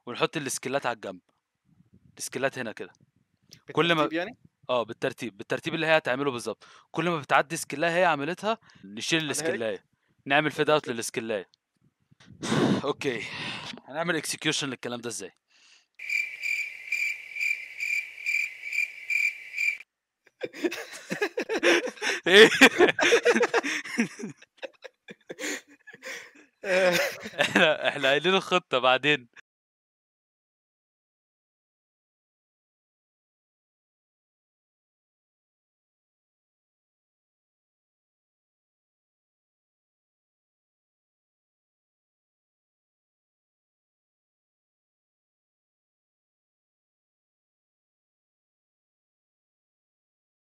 ونحط السكيلات على الجنب السكيلات هنا كده كل ما بالترتيب يعني اه بالترتيب بالترتيب اللي هي هتعمله بالظبط كل ما بتعدي سكيلايه هي عملتها نشيل عليها إيه؟ السكيلايه نعمل فيد اوت للسكيلايه اوكي هنعمل اكسكيوشن للكلام ده ازاي ايه آه، احنا احنا قايلين الخطه بعدين